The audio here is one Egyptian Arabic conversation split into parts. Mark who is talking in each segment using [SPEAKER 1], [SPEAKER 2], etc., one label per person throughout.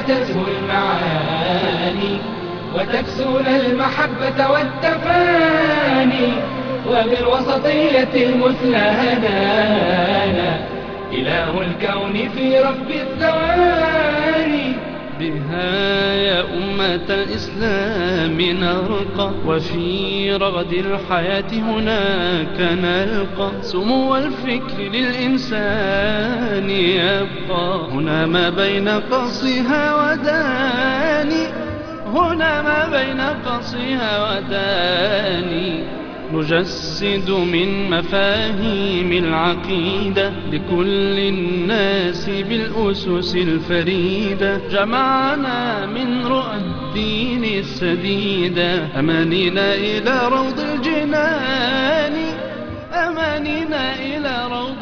[SPEAKER 1] تزهو المعاني وتكسون المحبة والتفاني وبالوسطية المثلى هدانا إله الكون في رب الثواني
[SPEAKER 2] بها يا أمة الإسلام نرقى وفي رغد الحياة هناك نلقى سمو الفكر للإنسان يبقى هنا ما بين قصها وداني هنا ما بين قصها وداني نجسد من مفاهيم العقيدة لكل الناس بالأسس الفريدة جمعنا من رؤى الدين السديدة أمانينا إلى روض الجنان أمانينا إلى روض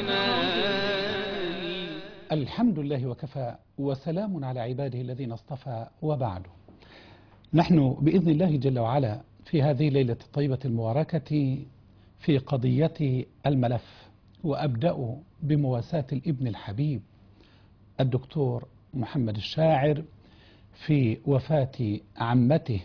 [SPEAKER 2] الجنان
[SPEAKER 3] الحمد لله وكفى وسلام على عباده الذين اصطفى وبعد نحن بإذن الله جل وعلا في هذه الليلة الطيبة المباركة في قضية الملف وأبدأ بمواساة الابن الحبيب الدكتور محمد الشاعر في وفاة عمته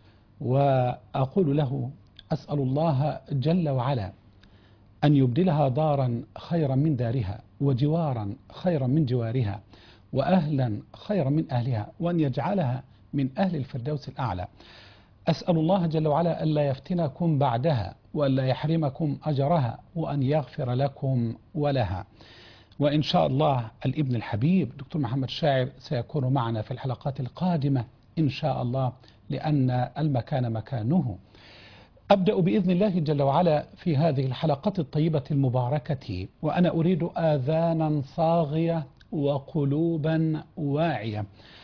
[SPEAKER 3] وأقول له أسأل الله جل وعلا أن يبدلها دارا خيرا من دارها وجوارا خيرا من جوارها وأهلا خيرا من أهلها وأن يجعلها من أهل الفردوس الأعلى أسأل الله جل وعلا ألا يفتنكم بعدها وألا يحرمكم أجرها وأن يغفر لكم ولها وإن شاء الله الابن الحبيب دكتور محمد شاعر سيكون معنا في الحلقات القادمة إن شاء الله لأن المكان مكانه أبدأ بإذن الله جل وعلا في هذه الحلقة الطيبة المباركة وأنا أريد آذانا صاغية وقلوبا واعية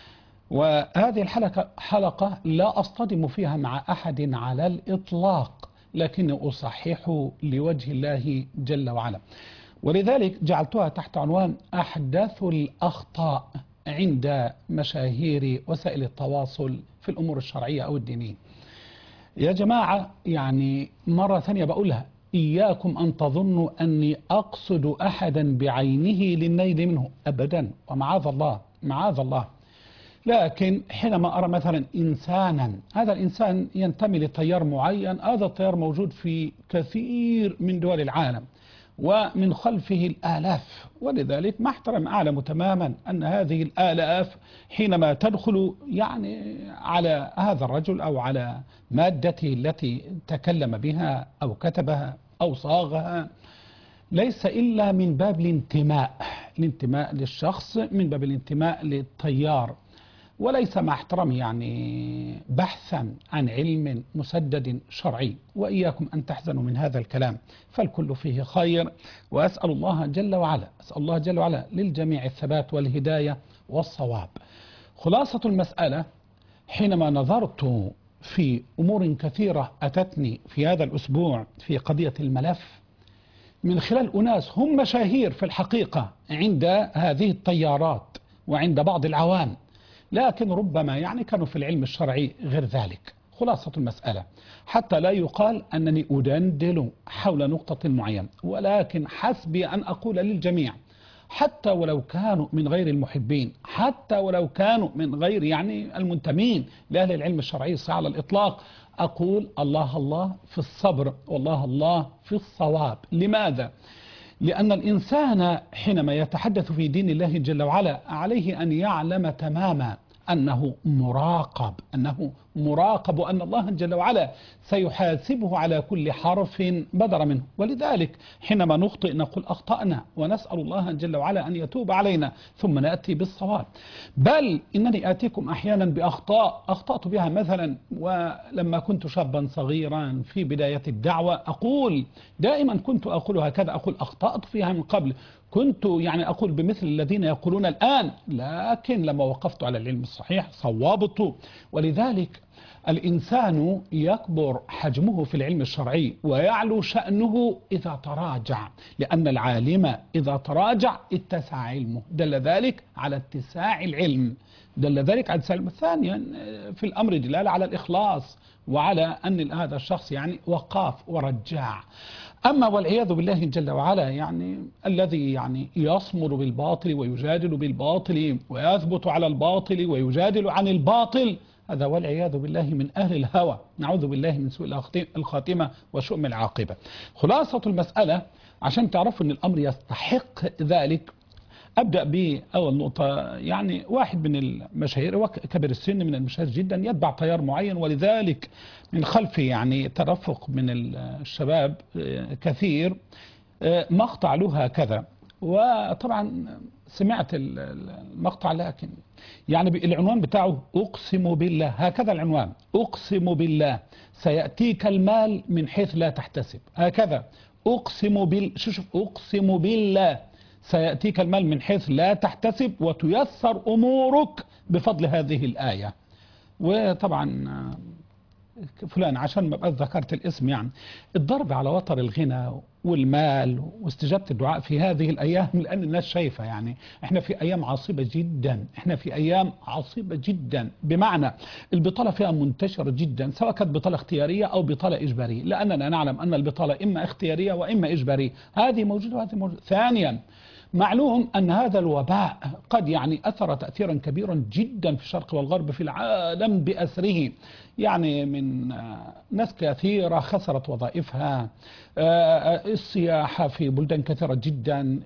[SPEAKER 3] وهذه الحلقة حلقة لا أصطدم فيها مع أحد على الإطلاق لكن أصحح لوجه الله جل وعلا ولذلك جعلتها تحت عنوان أحداث الأخطاء عند مشاهير وسائل التواصل في الأمور الشرعية أو الدينية يا جماعة يعني مرة ثانية بقولها إياكم أن تظنوا أني أقصد أحدا بعينه للنيل منه أبدا ومعاذ الله معاذ الله لكن حينما أرى مثلا إنسانا هذا الإنسان ينتمي لتيار معين هذا التيار موجود في كثير من دول العالم ومن خلفه الآلاف ولذلك ما احترم أعلم تماما أن هذه الآلاف حينما تدخل يعني على هذا الرجل أو على مادته التي تكلم بها أو كتبها أو صاغها ليس إلا من باب الانتماء الانتماء للشخص من باب الانتماء للتيار وليس مع احترامي يعني بحثا عن علم مسدد شرعي وإياكم أن تحزنوا من هذا الكلام فالكل فيه خير وأسأل الله جل وعلا أسأل الله جل وعلا للجميع الثبات والهداية والصواب خلاصة المسألة حينما نظرت في أمور كثيرة أتتني في هذا الأسبوع في قضية الملف من خلال أناس هم مشاهير في الحقيقة عند هذه التيارات وعند بعض العوام لكن ربما يعني كانوا في العلم الشرعي غير ذلك خلاصة المسألة حتى لا يقال أنني أدندل حول نقطة معينة ولكن حسبي أن أقول للجميع حتى ولو كانوا من غير المحبين حتى ولو كانوا من غير يعني المنتمين لأهل العلم الشرعي على الإطلاق أقول الله الله في الصبر والله الله في الصواب لماذا؟ لأن الإنسان حينما يتحدث في دين الله جل وعلا عليه أن يعلم تماما أنه مراقب أنه مراقب وأن الله جل وعلا سيحاسبه على كل حرف بدر منه ولذلك حينما نخطئ نقول أخطأنا ونسأل الله جل وعلا أن يتوب علينا ثم نأتي بالصواب بل إنني آتيكم أحيانا بأخطاء أخطأت بها مثلا ولما كنت شابا صغيرا في بداية الدعوة أقول دائما كنت أقول هكذا أقول أخطأت فيها من قبل كنت يعني أقول بمثل الذين يقولون الآن لكن لما وقفت على العلم الصحيح صوابت ولذلك الإنسان يكبر حجمه في العلم الشرعي ويعلو شأنه إذا تراجع لأن العالم إذا تراجع اتسع علمه دل ذلك على اتساع العلم دل ذلك على اتساع العلم ثانيا في الأمر دلالة على الإخلاص وعلى أن هذا الشخص يعني وقاف ورجاع أما والعياذ بالله جل وعلا يعني الذي يعني يصمر بالباطل ويجادل بالباطل ويثبت على الباطل ويجادل عن الباطل هذا والعياذ بالله من أهل الهوى نعوذ بالله من سوء الخاتمة وشؤم العاقبة خلاصة المسألة عشان تعرفوا أن الأمر يستحق ذلك أبدأ بأول نقطة يعني واحد من المشاهير وكبر السن من المشاهير جدا يتبع تيار معين ولذلك من خلفه يعني ترفق من الشباب كثير مقطع له هكذا وطبعا سمعت المقطع لكن يعني العنوان بتاعه أقسم بالله هكذا العنوان أقسم بالله سيأتيك المال من حيث لا تحتسب هكذا أقسم بال شوف أقسم بالله سيأتيك المال من حيث لا تحتسب وتيسر أمورك بفضل هذه الآية وطبعا فلان عشان ما بقى ذكرت الاسم يعني الضرب على وتر الغنى والمال واستجابة الدعاء في هذه الأيام لأن الناس شايفة يعني احنا في أيام عصيبة جدا احنا في أيام عصيبة جدا بمعنى البطالة فيها منتشرة جدا سواء كانت بطالة اختيارية أو بطالة إجبارية لأننا نعلم أن البطالة إما اختيارية وإما إجبارية هذه موجودة وهذه موجودة ثانيا معلوم أن هذا الوباء قد يعني أثر تأثيرا كبيرا جدا في الشرق والغرب في العالم بأسره يعني من ناس كثيرة خسرت وظائفها السياحة في بلدان كثيرة جدا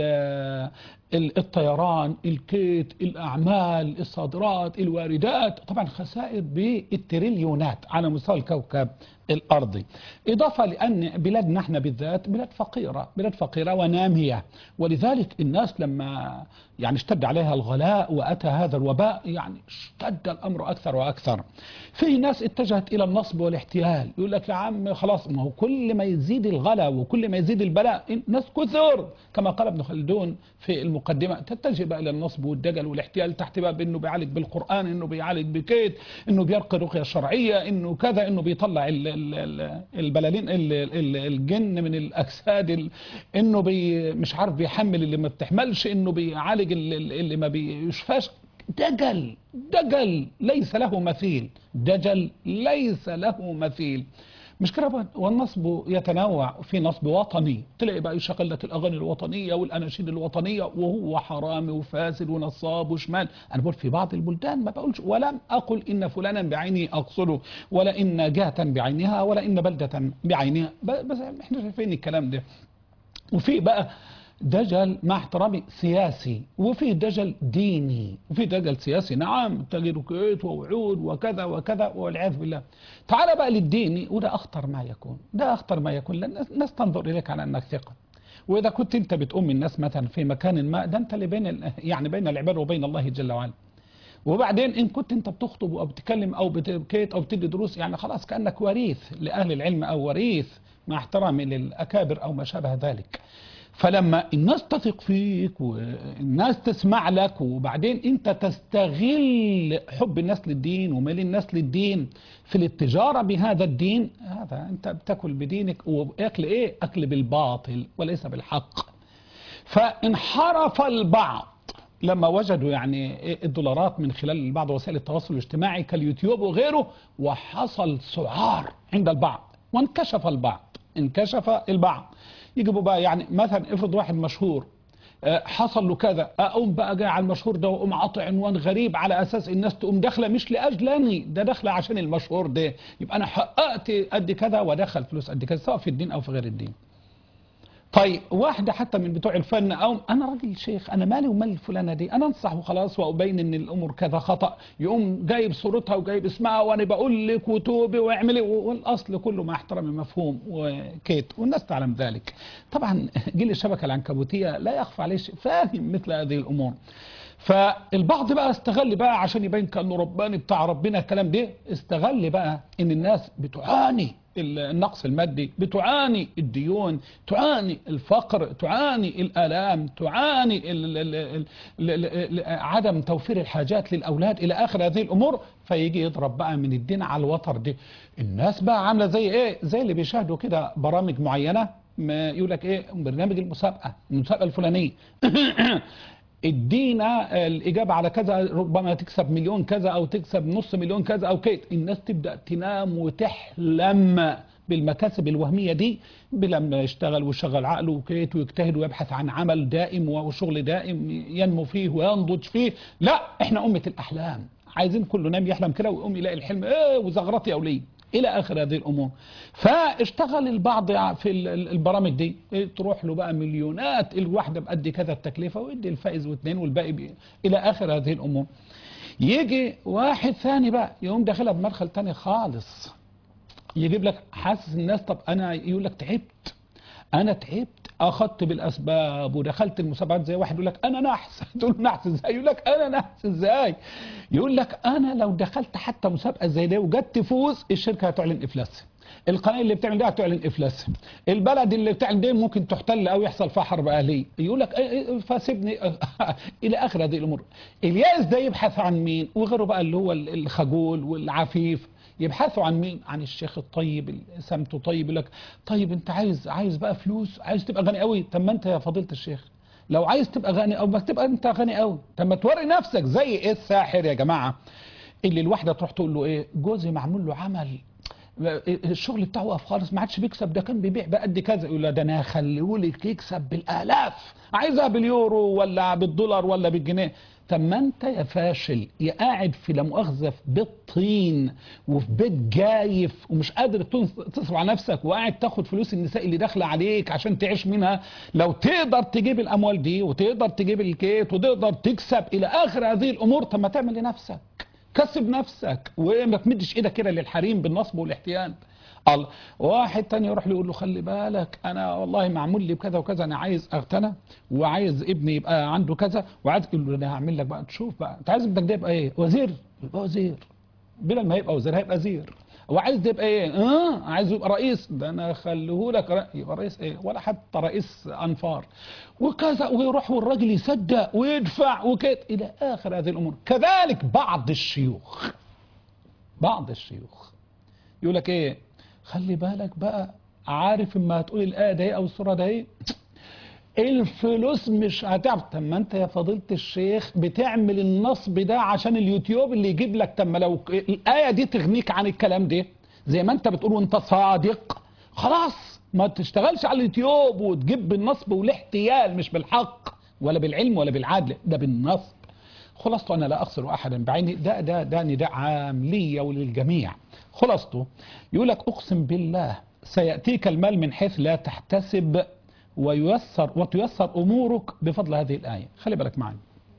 [SPEAKER 3] الطيران الكيت الأعمال الصادرات الواردات طبعا خسائر بالتريليونات على مستوى الكوكب الأرضي إضافة لأن بلادنا احنا بالذات بلاد فقيرة بلاد فقيرة ونامية ولذلك الناس لما يعني اشتد عليها الغلاء وأتى هذا الوباء يعني اشتد الأمر أكثر وأكثر في ناس اتجهت إلى النصب والاحتيال يقول لك يا عم خلاص ما هو كل ما يزيد الغلاء وكل ما يزيد البلاء ناس كثر كما قال ابن خلدون في المقدمة تتجه بقى إلى النصب والدجل والاحتيال تحت باب إنه بيعالج بالقرآن إنه بيعالج بكيت إنه بيرقي رقية شرعية إنه كذا إنه بيطلع البلالين الجن من الأجساد إنه بي مش عارف بيحمل اللي ما بتحملش إنه بيعالج اللي ما بيشفاش دجل دجل ليس له مثيل دجل ليس له مثيل مش كده والنصب يتنوع في نصب وطني تلاقي بقى يشغل لك الاغاني الوطنيه والاناشيد الوطنيه وهو حرامي وفاسد ونصاب وشمال انا بقول في بعض البلدان ما بقولش ولم اقل ان فلانا بعيني اقصده ولا ان جهه بعينها ولا ان بلده بعينها بس احنا شايفين الكلام ده وفي بقى دجل مع احترامي سياسي وفي دجل ديني وفي دجل سياسي نعم تغيير كيت ووعود وكذا وكذا والعياذ بالله تعال بقى للديني وده اخطر ما يكون ده اخطر ما يكون لان الناس تنظر اليك على انك ثقه واذا كنت انت بتؤم الناس مثلا في مكان ما ده انت اللي بين يعني بين العباد وبين الله جل وعلا وبعدين ان كنت انت بتخطب او بتتكلم او بتبكيت او بتدي دروس يعني خلاص كانك وريث لاهل العلم او وريث مع احترامي للاكابر او ما شابه ذلك فلما الناس تثق فيك والناس تسمع لك وبعدين انت تستغل حب الناس للدين وميل الناس للدين في التجارة بهذا الدين هذا انت بتاكل بدينك واكل ايه اكل بالباطل وليس بالحق فانحرف البعض لما وجدوا يعني الدولارات من خلال بعض وسائل التواصل الاجتماعي كاليوتيوب وغيره وحصل سعار عند البعض وانكشف البعض انكشف البعض يجيبوا بقى يعني مثلا افرض واحد مشهور حصل له كذا اقوم بقى جاي على المشهور ده واقوم عاطي عنوان غريب على اساس الناس تقوم داخله مش لاجلني ده داخله عشان المشهور ده يبقى انا حققت قد كذا ودخل فلوس قد كذا سواء في الدين او في غير الدين طيب واحدة حتى من بتوع الفن أو أنا راجل شيخ أنا مالي ومال الفلانة دي أنا أنصح وخلاص وأبين إن الأمور كذا خطأ يقوم جايب صورتها وجايب اسمها وأنا بقول لك وتوبي واعملي والأصل كله مع احترام المفهوم وكيت والناس تعلم ذلك طبعا جيل الشبكة العنكبوتية لا يخفى عليه شيء فاهم مثل هذه الأمور فالبعض بقى استغل بقى عشان يبين كانه رباني بتاع ربنا الكلام ده استغل بقى ان الناس بتعاني النقص المادي بتعاني الديون تعاني الفقر تعاني الآلام تعاني ال ال ال ال ال عدم توفير الحاجات للأولاد إلى آخر هذه الأمور فيجي يضرب بقى من الدين على الوتر دي الناس بقى عاملة زي إيه زي اللي بيشاهدوا كده برامج معينة ما يقول لك إيه برنامج المسابقة المسابقة الفلانية ادينا الإجابة على كذا ربما تكسب مليون كذا أو تكسب نص مليون كذا أو كده الناس تبدأ تنام وتحلم بالمكاسب الوهمية دي لما يشتغل ويشغل عقله وكيت ويجتهد ويبحث عن عمل دائم وشغل دائم ينمو فيه وينضج فيه لا احنا أمة الأحلام عايزين كله نام يحلم كده ويقوم يلاقي الحلم ايه وزغرتي يا وليه الى اخر هذه الامور فاشتغل البعض في البرامج دي تروح له بقى مليونات الواحده بقد كذا التكلفه ويدي الفائز واثنين والباقي بي. الى اخر هذه الامور يجي واحد ثاني بقى يقوم داخلها بمدخل تاني خالص يجيب لك حاسس الناس طب انا يقول لك تعبت انا تعبت اخذت بالاسباب ودخلت المسابقات زي واحد يقول لك انا نحس تقول له نحس ازاي يقول لك انا نحس ازاي يقول لك انا لو دخلت حتى مسابقه زي دي وجت تفوز الشركه هتعلن افلاسها القناه اللي بتعمل ده هتعلن افلاسها البلد اللي بتعمل ده ممكن تحتل او يحصل فيها حرب اهليه يقول لك فسيبني الى اخر هذه الامور الياس ده يبحث عن مين وغيره بقى اللي هو الخجول والعفيف يبحثوا عن مين عن الشيخ الطيب اللي سمته طيب يقول لك طيب انت عايز عايز بقى فلوس عايز تبقى غني قوي طب ما انت يا فضيله الشيخ لو عايز تبقى غني او ما تبقى انت غني قوي طب ما توري نفسك زي ايه الساحر يا جماعه اللي الواحده تروح تقول له ايه جوزي معمول له عمل الشغل بتاعه وقف خالص ما عادش بيكسب ده كان بيبيع بقد كذا يقول له ده انا هخليهولك يكسب بالالاف عايزها باليورو ولا بالدولار ولا بالجنيه طب ما انت يا فاشل يا قاعد في لا مؤاخذه في بيت طين وفي بيت جايف ومش قادر تصرف على نفسك وقاعد تاخد فلوس النساء اللي داخله عليك عشان تعيش منها لو تقدر تجيب الاموال دي وتقدر تجيب الكيت وتقدر تكسب الى اخر هذه الامور طب ما تعمل لنفسك كسب نفسك وما تمدش ايدك كده للحريم بالنصب والاحتيال الله واحد تاني يروح له يقول له خلي بالك انا والله معمول لي بكذا وكذا انا عايز اغتنى وعايز ابني يبقى عنده كذا وعايز يقول له انا هعمل لك بقى تشوف بقى انت عايز ابنك ده يبقى ايه وزير يبقى وزير بلا ما يبقى وزير هيبقى زير وعايز ده يبقى ايه اه عايز يبقى رئيس ده انا اخليه لك رأ... يبقى رئيس ايه ولا حتى رئيس انفار وكذا ويروح والراجل يصدق ويدفع وكده الى اخر هذه الامور كذلك بعض الشيوخ بعض الشيوخ يقول لك ايه خلي بالك بقى عارف اما هتقول الآية ده ايه او السورة ده ايه الفلوس مش هتعرف طب ما انت يا فضيلة الشيخ بتعمل النصب ده عشان اليوتيوب اللي يجيب لك طب ما لو الآية دي تغنيك عن الكلام ده زي ما انت بتقول وانت صادق خلاص ما تشتغلش على اليوتيوب وتجيب بالنصب والاحتيال مش بالحق ولا بالعلم ولا بالعدل ده بالنصب خلاصته انا لا اخسر احدا بعيني ده ده ده نداء عام لي وللجميع خلاصته يقول لك اقسم بالله سياتيك المال من حيث لا تحتسب وييسر وتيسر امورك بفضل هذه الايه خلي بالك معي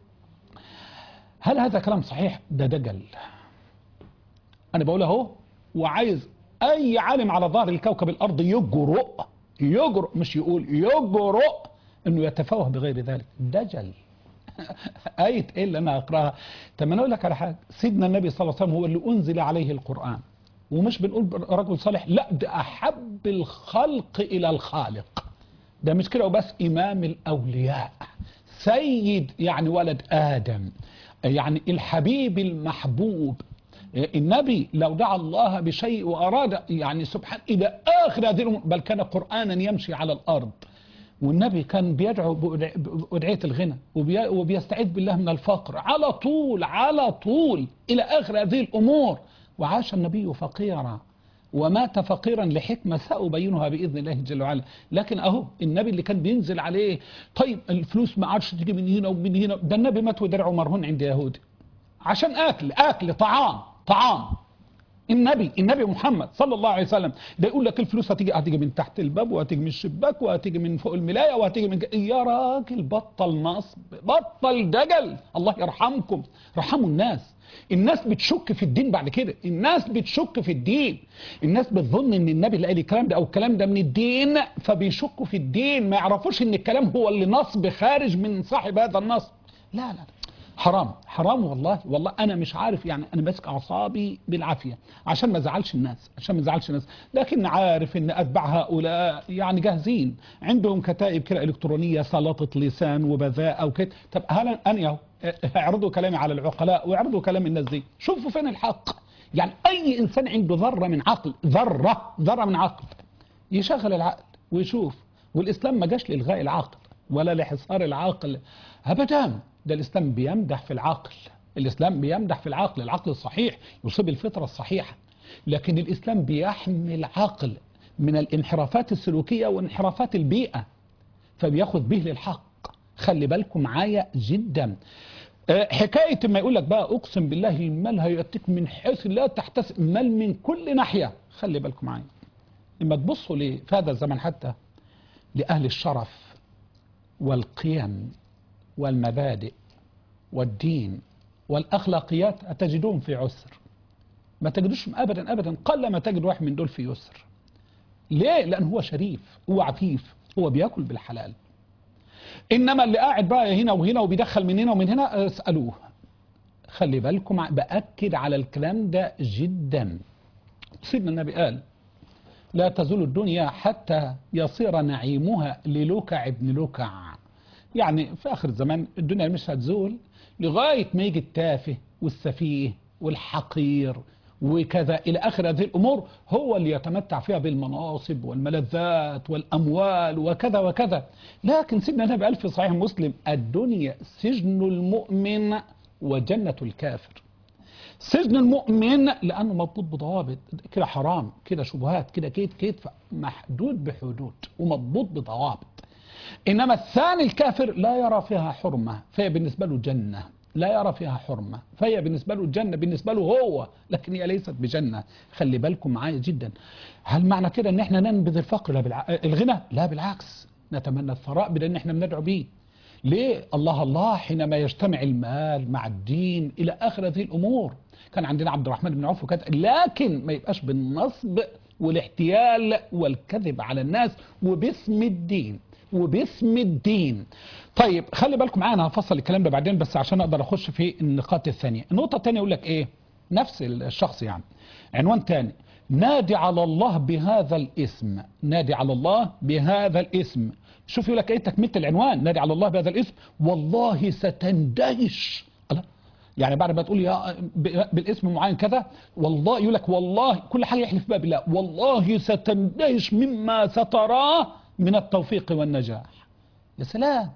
[SPEAKER 3] هل هذا كلام صحيح ده دجل انا بقول اهو وعايز اي عالم على ظهر الكوكب الارض يجرؤ يجرؤ مش يقول يجرؤ انه يتفوه بغير ذلك دجل آية إيه اللي أنا أقرأها طب أنا أقول لك على حاجة سيدنا النبي صلى الله عليه وسلم هو اللي أنزل عليه القرآن ومش بنقول رجل صالح لا ده أحب الخلق إلى الخالق ده مش كده وبس إمام الأولياء سيد يعني ولد آدم يعني الحبيب المحبوب النبي لو دعا الله بشيء وأراد يعني سبحان إلى آخر هذه الأمور بل كان قرآنا يمشي على الأرض والنبي كان بيدعو بأدعية الغنى وبيستعيذ بالله من الفقر على طول على طول إلى آخر هذه الأمور وعاش النبي فقيرا ومات فقيرا لحكمة سأبينها بإذن الله جل وعلا لكن أهو النبي اللي كان بينزل عليه طيب الفلوس ما عادش تيجي من هنا ومن هنا ده النبي مات ودرعه مرهون عند يهودي عشان أكل أكل طعام طعام النبي النبي محمد صلى الله عليه وسلم ده يقول لك الفلوس هتيجي هتيجي من تحت الباب وهتيجي من الشباك وهتيجي من فوق الملايه وهتيجي من يا راجل بطل نصب بطل دجل الله يرحمكم رحموا الناس الناس بتشك في الدين بعد كده الناس بتشك في الدين الناس بتظن ان النبي اللي قال الكلام ده او الكلام ده من الدين فبيشكوا في الدين ما يعرفوش ان الكلام هو اللي نصب خارج من صاحب هذا النصب لا لا حرام حرام والله والله انا مش عارف يعني انا ماسك اعصابي بالعافيه عشان ما ازعلش الناس عشان ما ازعلش الناس لكن عارف ان اتباع هؤلاء يعني جاهزين عندهم كتائب كده الكترونيه سلطه لسان وبذاءه وكده طب هل انا اهو اعرضوا كلامي على العقلاء واعرضوا كلام الناس دي شوفوا فين الحق يعني اي انسان عنده ذره من عقل ذره ذره من عقل يشغل العقل ويشوف والاسلام ما جاش لالغاء العقل ولا لحصار العقل ابدا ده الاسلام بيمدح في العقل الاسلام بيمدح في العقل العقل الصحيح يصيب الفطره الصحيحه لكن الاسلام بيحمي العقل من الانحرافات السلوكيه وانحرافات البيئه فبياخد به للحق خلي بالكم معايا جدا آه، حكايه ما يقول لك بقى اقسم بالله المال هياتيك من حيث لا تحتسب مال من كل ناحيه خلي بالكم معايا لما تبصوا ليه في هذا الزمن حتى لاهل الشرف والقيم والمبادئ والدين والأخلاقيات تجدون في عسر ما تجدوش أبدا أبدا قل ما تجد واحد من دول في يسر ليه؟ لأن هو شريف هو عفيف هو بياكل بالحلال إنما اللي قاعد بقى هنا وهنا وبيدخل من هنا ومن هنا اسألوه خلي بالكم بأكد على الكلام ده جدا سيدنا النبي قال لا تزول الدنيا حتى يصير نعيمها للوكع ابن لوكع يعني في آخر الزمان الدنيا مش هتزول لغاية ما يجي التافه والسفيه والحقير وكذا إلى آخر هذه الأمور هو اللي يتمتع فيها بالمناصب والملذات والأموال وكذا وكذا لكن سيدنا النبي قال في صحيح مسلم الدنيا سجن المؤمن وجنة الكافر سجن المؤمن لأنه مربوط بضوابط كده حرام كده شبهات كده كيت كيت محدود بحدود ومضبوط بضوابط إنما الثاني الكافر لا يرى فيها حرمة فهي بالنسبة له جنة لا يرى فيها حرمة فهي بالنسبة له الجنة بالنسبة له هو لكن هي ليست بجنة خلي بالكم معايا جدا هل معنى كده ان احنا ننبذ الفقر لا بالع... الغنى لا بالعكس نتمنى الثراء بدل احنا بندعو بيه ليه الله الله حينما يجتمع المال مع الدين إلى آخر هذه الأمور كان عندنا عبد الرحمن بن عوف وكذا لكن ما يبقاش بالنصب والاحتيال والكذب على الناس وباسم الدين وباسم الدين طيب خلي بالكم معايا انا هفصل الكلام ده بعدين بس عشان اقدر اخش في النقاط الثانيه النقطه الثانيه يقول لك ايه نفس الشخص يعني عنوان ثاني نادي على الله بهذا الاسم نادي على الله بهذا الاسم شوف يقول لك ايه تكمله العنوان نادي على الله بهذا الاسم والله ستندهش الله يعني بعد ما تقول يا ب- بالاسم معين كذا والله يقول لك والله كل حاجه يحلف بها بالله والله ستندهش مما ستراه من التوفيق والنجاح يا سلام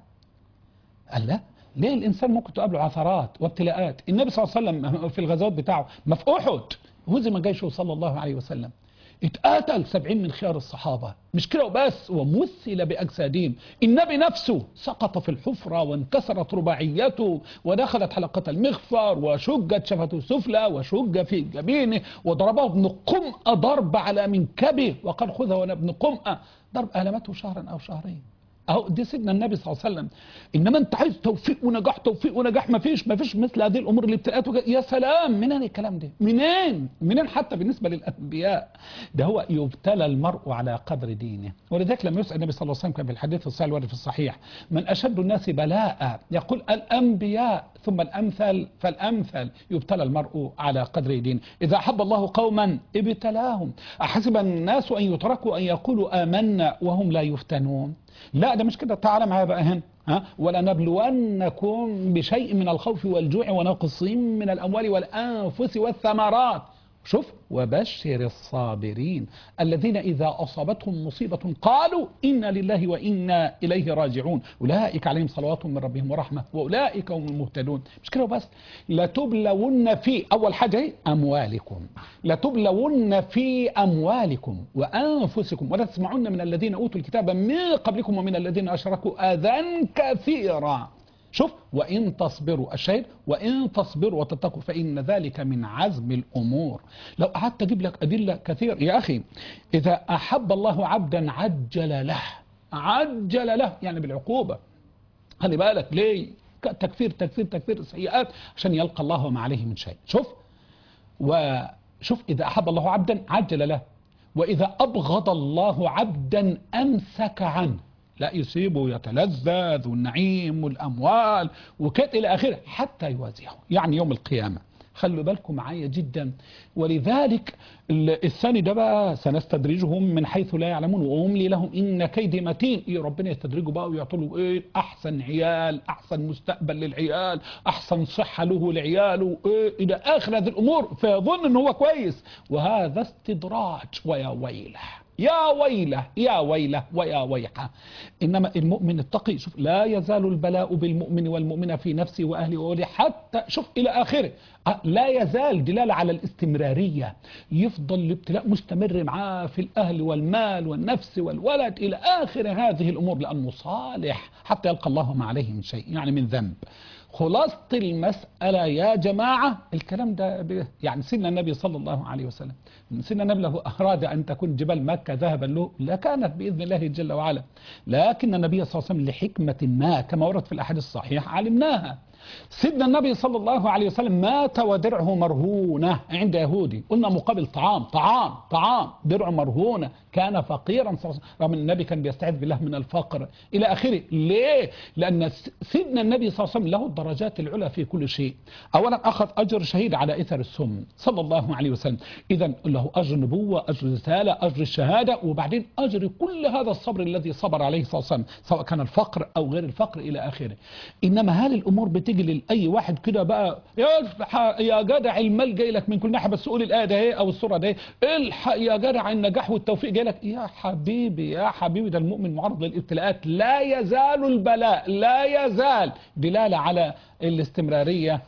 [SPEAKER 3] قال لا ليه الانسان ممكن تقابله عثرات وابتلاءات النبي صلى الله عليه وسلم في الغزوات بتاعه ما في احد هزم جيشه صلى الله عليه وسلم اتقاتل سبعين من خيار الصحابة مش كده وبس ومثل بأجسادهم النبي نفسه سقط في الحفرة وانكسرت رباعيته ودخلت حلقة المغفر وشجت شفته السفلى وشج في جبينه وضربه ابن قمأ ضرب على منكبه وقال خذها وانا ابن قمأ ضرب ألمته شهرا أو شهرين اهو دي سيدنا النبي صلى الله عليه وسلم انما انت عايز توفيق ونجاح توفيق ونجاح ما فيش ما فيش مثل هذه الامور اللي ابتلاءات وج- يا سلام منين الكلام ده منين منين حتى بالنسبه للانبياء ده هو يبتلى المرء على قدر دينه ولذلك لما يسال النبي صلى الله عليه وسلم كان في الحديث الصحيح الوارد في الصحيح من اشد الناس بلاء يقول الانبياء ثم الامثل فالامثل يبتلى المرء على قدر دينه اذا احب الله قوما ابتلاهم احسب الناس ان يتركوا ان يقولوا امنا وهم لا يفتنون لا ده مش كده تعالى معايا بقى هنا ها ولنبلونكم بشيء من الخوف والجوع ونقص من الاموال والانفس والثمرات شوف وبشر الصابرين الذين إذا أصابتهم مصيبة قالوا إنا لله وإنا إليه راجعون أولئك عليهم صلوات من ربهم ورحمة وأولئك هم المهتدون مش كده بس لتبلون في أول حاجة إيه؟ أموالكم لتبلون في أموالكم وأنفسكم ولا تسمعون من الذين أوتوا الكتاب من قبلكم ومن الذين أشركوا أذى كثيرا شوف وإن تصبروا الشيء وإن تصبروا وتتقوا فإن ذلك من عزم الأمور لو قعدت أجيب لك أدلة كثير يا أخي إذا أحب الله عبدا عجل له عجل له يعني بالعقوبة خلي بالك ليه تكفير تكفير تكفير السيئات عشان يلقى الله ما عليه من شيء شوف وشوف إذا أحب الله عبدا عجل له وإذا أبغض الله عبدا أمسك عنه لا يسيبه يتلذذ والنعيم والأموال وكت إلى آخره حتى يوازيه يعني يوم القيامة خلوا بالكم معايا جدا ولذلك ال- الثاني ده بقى سنستدرجهم من حيث لا يعلمون واملي لهم ان كيدي متين إيه ربنا يستدرجه بقى ويعطوا له ايه احسن عيال احسن مستقبل للعيال احسن صحه له لعياله إيه الى اخر هذه الامور فيظن ان هو كويس وهذا استدراج ويا ويله يا ويله يا ويله ويا ويحه انما المؤمن التقي شوف لا يزال البلاء بالمؤمن والمؤمنه في نفسه واهله وولده حتى شوف الى اخره أه، لا يزال دلاله على الاستمراريه يفضل الابتلاء مستمر معاه في الاهل والمال والنفس والولد الى اخر هذه الامور لانه صالح حتى يلقى الله ما عليه من شيء يعني من ذنب خلاصة المسألة يا جماعة الكلام ده ب- يعني سيدنا النبي صلى الله عليه وسلم سيدنا النبي لو أراد أن تكون جبال مكة ذهبا له لكانت بإذن الله جل وعلا لكن النبي صلى الله عليه وسلم لحكمة ما كما ورد في الأحاديث الصحيحة علمناها سيدنا النبي صلى الله عليه وسلم مات ودرعه مرهونة عند يهودي قلنا مقابل طعام طعام طعام درعه مرهونة كان فقيرا صلى الله عليه وسلم رغم ان النبي كان بيستعيذ بالله من الفقر الى اخره ليه لان س- سيدنا النبي صلى الله عليه وسلم له الدرجات العلى في كل شيء اولا اخذ اجر شهيد على اثر السم صلى الله عليه وسلم اذا له اجر نبوه اجر رساله اجر الشهاده وبعدين اجر كل هذا الصبر الذي صبر عليه صلى الله عليه وسلم سواء كان الفقر او غير الفقر الى اخره انما هل الامور بتيجي لاي واحد كده بقى يا الح- يا جدع المال جاي لك من كل ناحيه بس قول الايه ده ايه او السوره ده ايه الحق يا جدع النجاح والتوفيق جاي لك يا حبيبي يا حبيبي ده المؤمن معرض للابتلاءات لا يزال البلاء لا يزال دلاله على الاستمراريه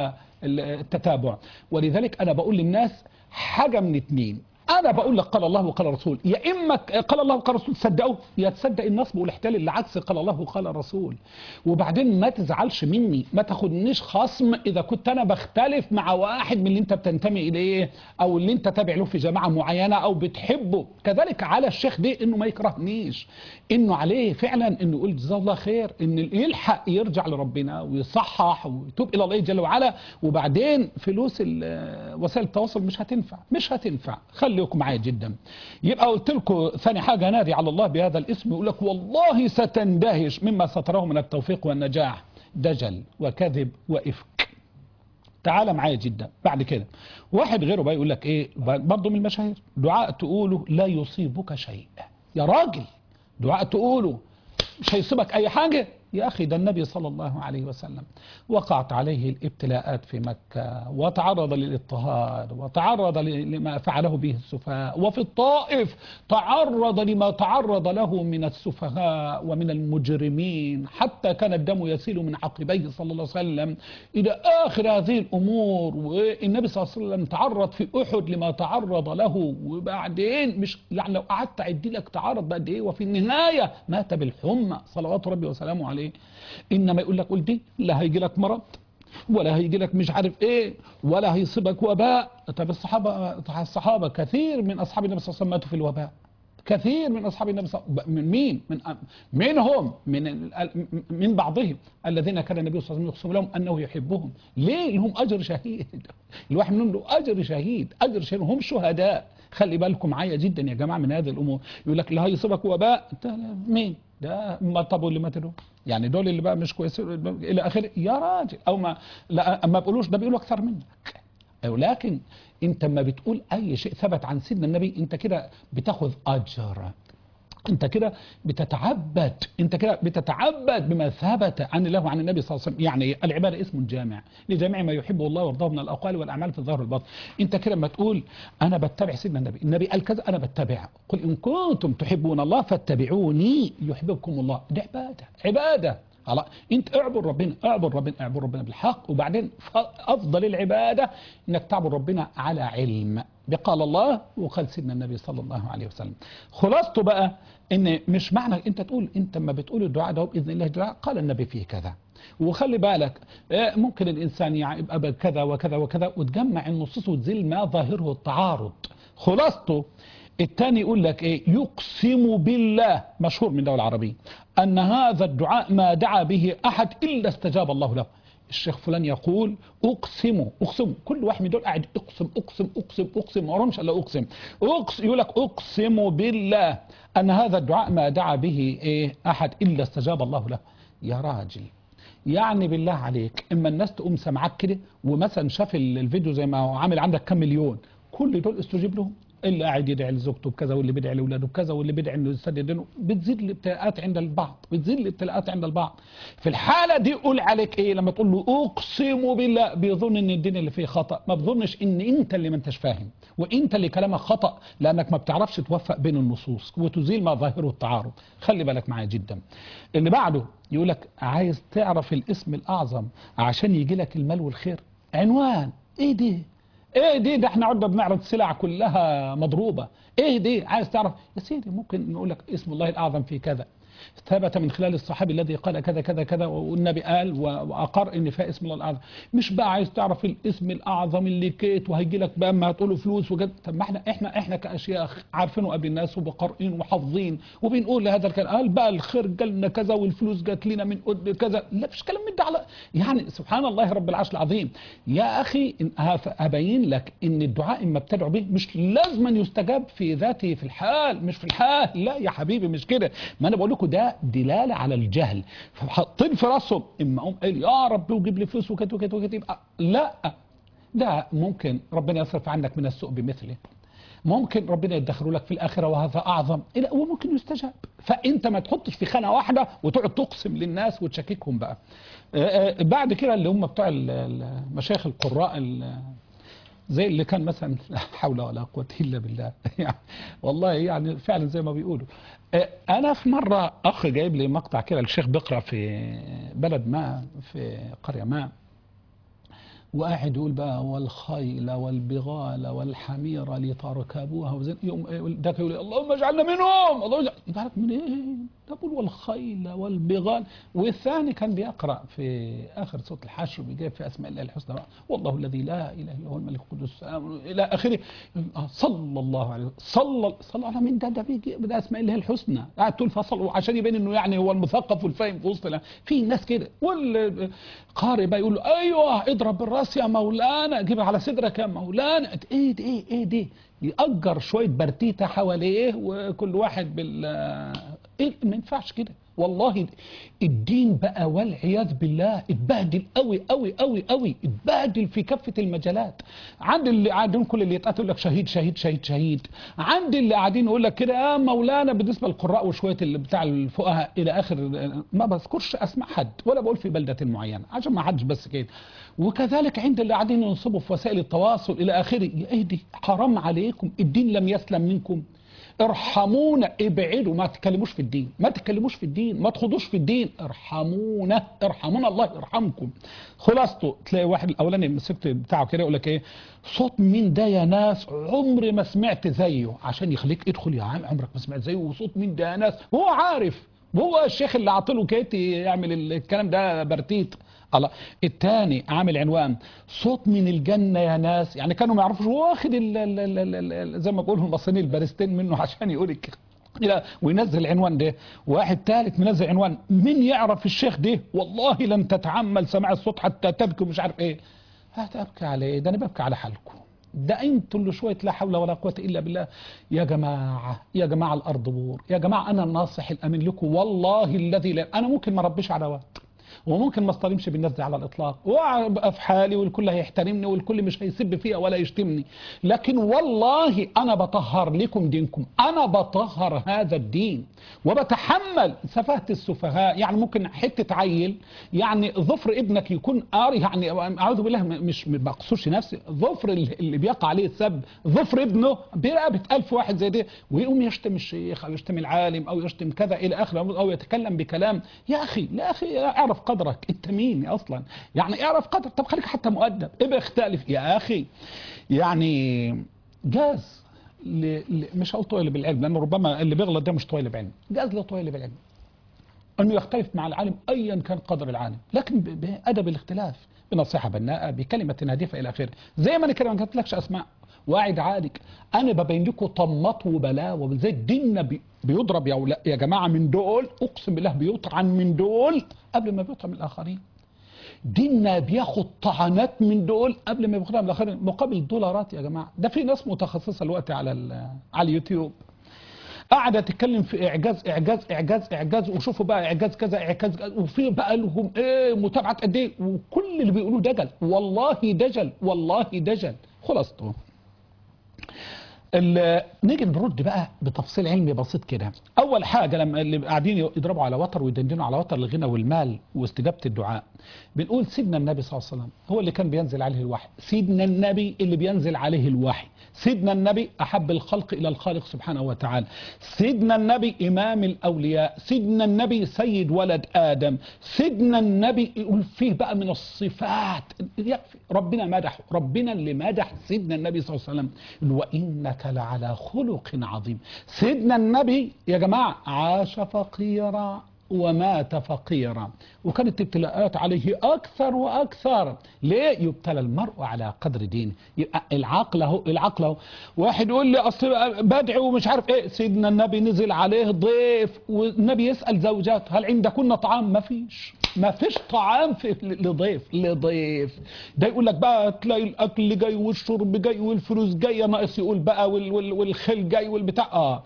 [SPEAKER 3] والتتابع ولذلك انا بقول للناس حاجه من اتنين انا بقول لك قال الله وقال الرسول يا اما ك- قال الله وقال الرسول تصدقوا يا تصدق النصب والاحتلال اللي عكس قال الله وقال الرسول وبعدين ما تزعلش مني ما تاخدنيش خصم اذا كنت انا بختلف مع واحد من اللي انت بتنتمي اليه او اللي انت تابع له في جماعه معينه او بتحبه كذلك على الشيخ ده انه ما يكرهنيش انه عليه فعلا انه يقول جزاه الله خير ان يلحق يرجع لربنا ويصحح ويتوب الى الله جل وعلا وبعدين فلوس ال- وسائل التواصل مش هتنفع مش هتنفع خليكم معايا جدا يبقى قلت لكم ثاني حاجه نادي على الله بهذا الاسم يقول لك والله ستندهش مما ستراه من التوفيق والنجاح دجل وكذب وافك تعال معايا جدا بعد كده واحد غيره بقى يقول لك ايه برضه من المشاهير دعاء تقوله لا يصيبك شيء يا راجل دعاء تقوله مش هيصيبك اي حاجه يا اخي ده النبي صلى الله عليه وسلم وقعت عليه الابتلاءات في مكه وتعرض للاضطهاد وتعرض ل- لما فعله به السفهاء وفي الطائف تعرض لما تعرض له من السفهاء ومن المجرمين حتى كان الدم يسيل من عقبيه صلى الله عليه وسلم الى اخر هذه الامور والنبي صلى الله عليه وسلم تعرض في احد لما تعرض له وبعدين مش يعني لو قعدت اعد لك تعرض بقد ايه وفي النهايه مات بالحمى صلوات ربي وسلامه عليه انما يقول لك قول دي لا هيجي لك مرض ولا هيجي لك مش عارف ايه ولا هيصيبك وباء طب الصحابه الصحابه كثير من اصحاب النبي صلى الله عليه وسلم ماتوا في الوباء كثير من اصحاب النبي صلى الله عليه وسلم من مين من منهم من ال- من بعضهم الذين كان النبي صلى الله عليه وسلم يقسم لهم انه يحبهم ليه لهم اجر شهيد الواحد منهم له اجر شهيد اجر شهيد هم شهداء خلي بالكم معايا جدا يا جماعه من هذه الامور يقول لك لا هيصيبك وباء ده لا، مين ده ما طب اللي ماتوا دول يعني دول اللي بقى مش كويسين الى اخره يا راجل او ما لا ما بيقولوش ده بيقولوا اكثر منك ولكن انت ما بتقول اي شيء ثبت عن سيدنا النبي انت كده بتاخذ اجر انت كده بتتعبد انت كده بتتعبد بما ثبت عن الله وعن النبي صلى الله عليه وسلم يعني العباده اسم جامع لجميع ما يحبه الله ويرضاه من الاقوال والاعمال في الظاهر والباطن انت كده لما تقول انا بتبع سيدنا النبي النبي قال كذا انا بتبع قل ان كنتم تحبون الله فاتبعوني يحببكم الله دي عباده عباده خلاص انت اعبد ربنا اعبد ربنا اعبد ربنا بالحق وبعدين ف- افضل العباده انك تعبد ربنا على علم بقال الله وقال سيدنا النبي صلى الله عليه وسلم خلاصته بقى ان مش معنى انت تقول انت لما بتقول الدعاء ده باذن الله دعاء قال النبي فيه كذا وخلي بالك آه، ممكن الانسان يعني يبقى بكذا وكذا وكذا وتجمع النصوص وتزيل ما ظاهره التعارض خلاصته الثاني يقول لك ايه يقسم بالله مشهور من الدولة العربية ان هذا الدعاء ما دعا به احد الا استجاب الله له الشيخ فلان يقول اقسم اقسم كل واحد من دول قاعد اقسم اقسم اقسم اقسم ما وراهمش الا اقسم اقسم يقول لك اقسم بالله ان هذا الدعاء ما دعا به ايه احد الا استجاب الله له يا راجل يعني بالله عليك اما الناس تقوم سامعاك كده ومثلا شاف ال- الفيديو زي ما هو عامل عندك كام مليون كل دول استجيب لهم اللي قاعد يدعي لزوجته بكذا واللي بيدعي لاولاده بكذا واللي بيدعي انه يسدد دينه بتزيد الابتلاءات عند البعض بتزيد الابتلاءات عند البعض في الحاله دي قول عليك ايه لما تقول له اقسم بالله بيظن ان الدين اللي فيه خطا ما بظنش ان انت اللي ما انتش فاهم وانت اللي كلامك خطا لانك ما بتعرفش توفق بين النصوص وتزيل ما ظاهره التعارض خلي بالك معايا جدا اللي بعده يقول لك عايز تعرف الاسم الاعظم عشان يجي لك المال والخير عنوان ايه دي ايه دي ده احنا قعدنا بنعرض سلع كلها مضروبه ايه دي عايز تعرف يا سيدي ممكن نقول لك اسم الله الاعظم في كذا ثبت من خلال الصحابي الذي قال كذا كذا كذا والنبي قال واقر ان فيها اسم الله الاعظم مش بقى عايز تعرف الاسم الاعظم اللي كيت وهيجي لك بقى اما هتقوله فلوس وكده طب ما احنا احنا احنا كاشياخ عارفينه قبل الناس وبقارئين وحافظين وبنقول لهذا الكلام قال بقى الخير جالنا كذا والفلوس جات لنا من قد كذا لا مش كلام من ده على يعني سبحان الله رب العرش العظيم يا اخي إن هف- هبين لك ان الدعاء اما بتدعو به مش لازما يستجاب في ذاته في الحال مش في الحال لا يا حبيبي مش كده ما انا بقول لكم ده دلاله على الجهل فحاطين في راسهم اما اقوم قال يا رب وجيب لي فلوس وكده وكده وكده يبقى لا ده ممكن ربنا يصرف عنك من السوء بمثله ممكن ربنا يدخره لك في الآخرة وهذا أعظم إلى وممكن يستجاب فأنت ما تحطش في خانة واحدة وتقعد تقسم للناس وتشككهم بقى آه، آه، بعد كده اللي هم بتوع ال- ال- مشايخ القراء ال- زي اللي كان مثلا لا حول ولا قوة إلا بالله يعني والله يعني فعلا زي ما بيقولوا آه، أنا في مرة أخ جايب لي مقطع كده الشيخ بيقرأ في بلد ما في قرية ما وقاعد يقول بقى والخيل والبغال والحمير لتركبوها وزين يوم ده يقول اللهم اجعلنا منهم اللهم اجعل يبارك من ايه ده بيقول والخيل والبغال والثاني كان بيقرا في اخر سوره الحشر بيجيب في اسماء الله الحسنى بقى والله الذي لا اله الا هو الملك القدوس السلام الى اخره آه، صلى الله عليه وسلم صلى صلى على من ده ده بيجي ده اسماء الله الحسنى قاعد تقول فصل عشان يبين انه يعني هو المثقف والفاهم في وسط الع- في ناس كده والقارئ بقى يقول له ايوه اضرب بالراس يا مولانا جيبها على صدرك يا مولانا ايه دي ايه ايه دي يأجر شويه برتيته حواليه وكل واحد بال ايه ما ينفعش كده والله الدين بقى والعياذ بالله اتبهدل قوي قوي قوي قوي اتبهدل في كافه المجالات عند اللي قاعدين كل اللي يتقاتل يقول لك شهيد شهيد شهيد شهيد عند اللي قاعدين يقول لك كده يا مولانا بالنسبه للقراء وشويه اللي بتاع الفقهاء الى اخر ما بذكرش اسماء حد ولا بقول في بلده معينه عشان ما حدش بس كده وكذلك عند اللي قاعدين ينصبوا في وسائل التواصل الى اخره يا ايه دي حرام عليكم الدين لم يسلم منكم ارحمونا ابعدوا ما تتكلموش في الدين ما تتكلموش في الدين ما تخوضوش في الدين ارحمونا ارحمونا الله يرحمكم خلاصته تلاقي واحد الاولاني مسكت بتاعه كده يقول لك ايه صوت مين ده يا ناس عمري ما سمعت زيه عشان يخليك ادخل يا عم عمرك ما سمعت زيه وصوت مين ده يا ناس هو عارف هو الشيخ اللي عطله كيتي يعمل الكلام ده برتيت الله الثاني عامل عنوان صوت من الجنة يا ناس يعني كانوا ما يعرفوش هو واخد ال- ال- ال- ال- ال- زي ما بيقولوا المصريين البارستين منه عشان يقول الك- لا وينزل العنوان ده واحد ثالث منزل عنوان من يعرف الشيخ ده والله لن تتعمل سماع الصوت حتى تبكي ومش عارف ايه هتبكي على ايه ده انا ببكي على حالكم ده انتوا اللي شويه لا حول ولا قوه الا بالله يا جماعه يا جماعه الارض بور يا جماعه انا الناصح الامين لكم والله الذي لا انا ممكن ما ربيش عداوات وممكن ما اصطدمش بالناس دي على الاطلاق وابقى في حالي والكل هيحترمني والكل مش هيسب فيا ولا يشتمني لكن والله انا بطهر لكم دينكم انا بطهر هذا الدين وبتحمل سفاهه السفهاء يعني ممكن حته عيل يعني ظفر ابنك يكون قاري يعني اعوذ بالله مش ما بقصرش نفسي ظفر اللي بيقع عليه السب ظفر ابنه برقبه ألف واحد زي ده ويقوم يشتم الشيخ او يشتم العالم او يشتم كذا الى اخره او يتكلم بكلام يا اخي لا اخي اعرف قدرك انت مين اصلا يعني اعرف قدرك طب خليك حتى مؤدب ابقى اختلف يا اخي يعني جاز ل... ل... مش هقول طويل بالعلم لانه ربما اللي بيغلط ده مش طويل بعلم جاز له طويل بالعلم انه يختلف مع العالم ايا كان قدر العالم لكن ب... بادب الاختلاف بنصيحه بناءه بكلمه هادفه الى اخره زي ما انا كده ما قلتلكش اسماء واعد عالك انا ببين لكم طمط وبلاوه زي ديننا بي... بيضرب يا, ولا... يا جماعه من دول اقسم بالله بيطعن من دول قبل ما بيطعن من الاخرين ديننا بياخد طعنات من دول قبل ما ياخدها من الاخرين مقابل الدولارات يا جماعه ده في ناس متخصصه الوقت على ال- على اليوتيوب قاعده تتكلم في اعجاز اعجاز اعجاز اعجاز وشوفوا بقى اعجاز كذا اعجاز كذا وفي بقى لهم ايه متابعه قد ايه وكل اللي بيقولوه دجل والله دجل والله دجل خلاصته ال- نيجي نرد بقى بتفصيل علمي بسيط كده اول حاجه لما اللي قاعدين يضربوا على وتر ويدندنوا على وتر الغنى والمال واستجابه الدعاء بنقول سيدنا النبي صلى الله عليه وسلم هو اللي كان بينزل عليه الوحي سيدنا النبي اللي بينزل عليه الوحي سيدنا النبي احب الخلق الى الخالق سبحانه وتعالى سيدنا النبي امام الاولياء سيدنا النبي سيد ولد ادم سيدنا النبي يقول فيه بقى من الصفات يكفي ربنا مدحه ربنا اللي مدح سيدنا النبي صلى الله عليه وسلم يقول وانك لعلى خلق عظيم سيدنا النبي يا جماعه عاش فقيرا ومات فقيرا وكانت ابتلاءات عليه اكثر واكثر ليه يبتلى المرء على قدر دينه يبقى العقل اهو العقل اهو واحد يقول لي اصل بدعي ومش عارف ايه سيدنا النبي نزل عليه ضيف والنبي يسال زوجاته هل عندكن طعام ما فيش ما فيش طعام في لضيف لضيف ده يقول لك بقى تلاقي الاكل جاي والشرب جاي والفلوس جايه ناقص يقول بقى وال وال والخل جاي والبتاع اه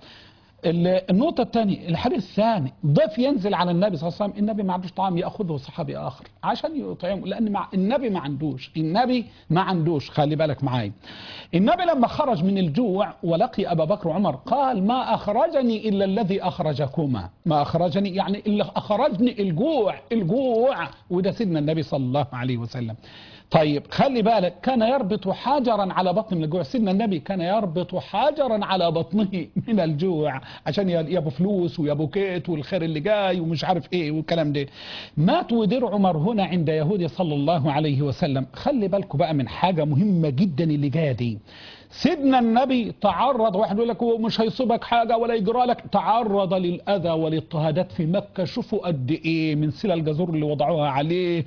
[SPEAKER 3] ال- النقطة الثانية الحديث الثاني ضيف ينزل على النبي صلى الله عليه وسلم النبي ما عندوش طعام ياخذه صحابي اخر عشان يطعمه لان مع النبي ما عندوش النبي ما عندوش خلي بالك معايا النبي لما خرج من الجوع ولقي ابا بكر وعمر قال ما اخرجني الا الذي اخرجكما ما اخرجني يعني اللي اخرجني الجوع الجوع وده سيدنا النبي صلى الله عليه وسلم طيب خلي بالك كان يربط حجرا على بطن من الجوع سيدنا النبي كان يربط حجرا على بطنه من الجوع عشان يابو فلوس ويابو كيت والخير اللي جاي ومش عارف ايه والكلام ده مات ودرع عمر هنا عند يهودي صلى الله عليه وسلم خلي بالكم بقى من حاجة مهمة جدا اللي جايه دي سيدنا النبي تعرض واحد يقول لك هو مش هيصيبك حاجه ولا يجرى لك تعرض للاذى والاضطهادات في مكه شوفوا قد ايه من سلة الجزور اللي وضعوها عليه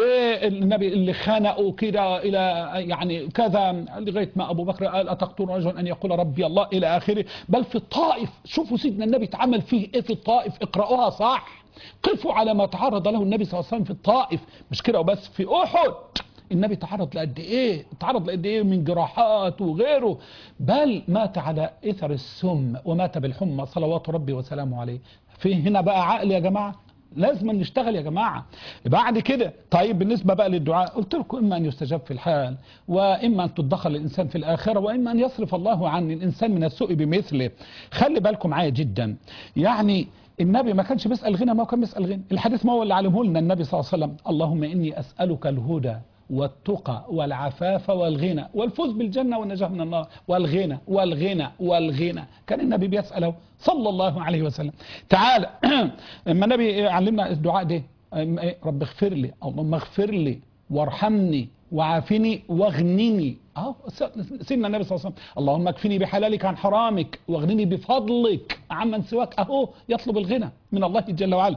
[SPEAKER 3] والنبي اللي خنقوا كده الى يعني كذا لغايه ما ابو بكر قال اتقتل رجلا ان يقول ربي الله الى اخره بل في الطائف شوفوا سيدنا النبي اتعمل فيه ايه في الطائف اقرأوها صح قفوا على ما تعرض له النبي صلى الله عليه وسلم في الطائف مش كده وبس في احد النبي تعرض لقد ايه تعرض لقد ايه من جراحات وغيره بل مات على اثر السم ومات بالحمى صلوات ربي وسلامه عليه في هنا بقى عقل يا جماعه لازم نشتغل يا جماعة بعد كده طيب بالنسبة بقى للدعاء قلت لكم إما أن يستجاب في الحال وإما أن تدخل الإنسان في الآخرة وإما أن يصرف الله عن الإنسان من السوء بمثله خلي بالكم معايا جدا يعني النبي ما كانش بيسأل غنى ما هو كان بيسأل غنى الحديث ما هو اللي علمه لنا النبي صلى الله عليه وسلم اللهم إني أسألك الهدى والتقى والعفاف والغنى والفوز بالجنة والنجاة من النار والغنى والغنى والغنى كان النبي بيسأله صلى الله عليه وسلم تعالى اما النبي علمنا الدعاء ده إيه؟ رب اغفر لي اللهم اغفر لي وارحمني وعافني واغنني اهو سيدنا النبي صلى الله عليه وسلم اللهم اكفني بحلالك عن حرامك واغنني بفضلك عمن سواك اهو يطلب الغنى من الله جل وعلا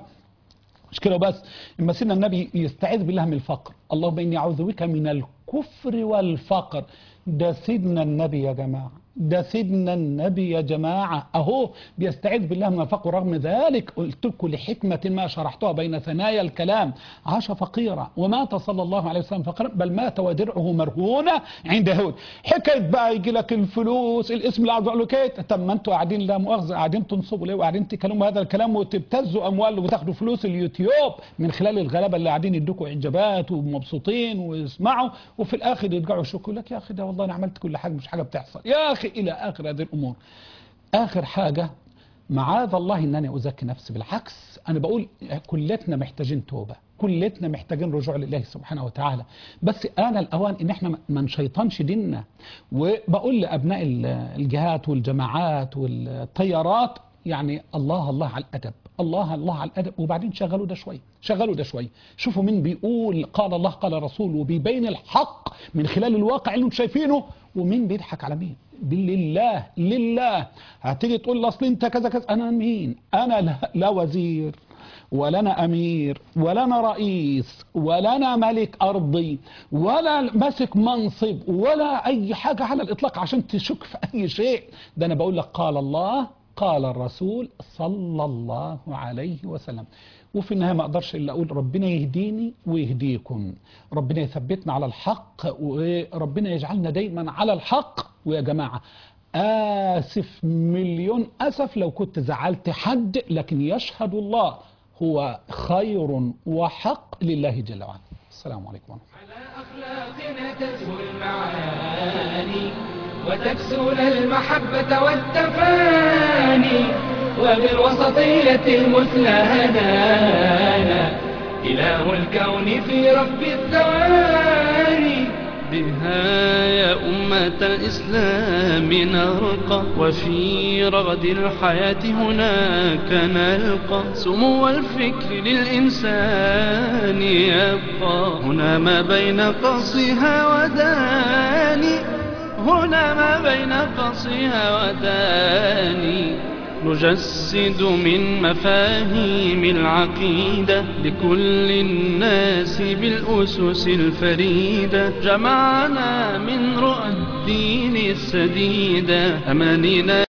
[SPEAKER 3] مش كده وبس اما سيدنا النبي يستعيذ بالله من الفقر اللهم اني اعوذ بك من الكفر والفقر ده سيدنا النبي يا جماعه ده سيدنا النبي يا جماعة أهو بيستعيذ بالله من الفقر رغم ذلك قلت لكم لحكمة ما شرحتها بين ثنايا الكلام عاش فقيرا ومات صلى الله عليه وسلم فقيرا بل مات ودرعه مرهونة عند يهود حكاية بقى يجي لك الفلوس الاسم اللي عاوز له كيت طب ما انتوا قاعدين لا مؤاخذة قاعدين تنصبوا ليه وقاعدين تكلموا هذا الكلام وتبتزوا أموال وتاخدوا فلوس اليوتيوب من خلال الغلابة اللي قاعدين يدوكوا إعجابات ومبسوطين ويسمعوا وفي الآخر يرجعوا يشكوا لك يا أخي ده والله أنا عملت كل حاجة مش حاجة بتحصل يا أخي إلى آخر هذه الأمور آخر حاجة معاذ الله ان انا ازكي نفسي بالعكس انا بقول كلتنا محتاجين توبه كلتنا محتاجين رجوع لله سبحانه وتعالى بس انا الاوان ان احنا ما نشيطنش ديننا وبقول لابناء الجهات والجماعات والتيارات يعني الله الله على الادب الله الله على الادب وبعدين شغلوا ده شويه شغلوا ده شويه شوفوا مين بيقول قال الله قال رسول وبيبين الحق من خلال الواقع اللي انتم شايفينه ومين بيضحك على مين لله لله هتيجي تقول لي اصل انت كذا كذا انا مين انا لا, لا وزير ولا انا امير ولا انا رئيس ولا انا ملك ارضي ولا ماسك منصب ولا اي حاجه على الاطلاق عشان تشك في اي شيء ده انا بقول لك قال الله قال الرسول صلى الله عليه وسلم وفي النهاية ما أقدرش إلا أقول ربنا يهديني ويهديكم ربنا يثبتنا على الحق وربنا يجعلنا دايما على الحق ويا جماعة آسف مليون أسف لو كنت زعلت حد لكن يشهد الله هو خير وحق لله جل وعلا السلام عليكم ورحمة الله
[SPEAKER 1] على أخلاقنا تزهو المعاني وتكسون المحبة والتفاني وبالوسطية المثلى هدانا إله الكون في رب الثواني
[SPEAKER 2] بها يا أمة الإسلام نرقى وفي رغد الحياة هناك نلقى سمو الفكر للإنسان يبقى هنا ما بين قصها وداني هنا ما بين قصها وداني نجسد من مفاهيم العقيدة لكل الناس بالأسس الفريدة جمعنا من رؤى الدين السديدة أمانينا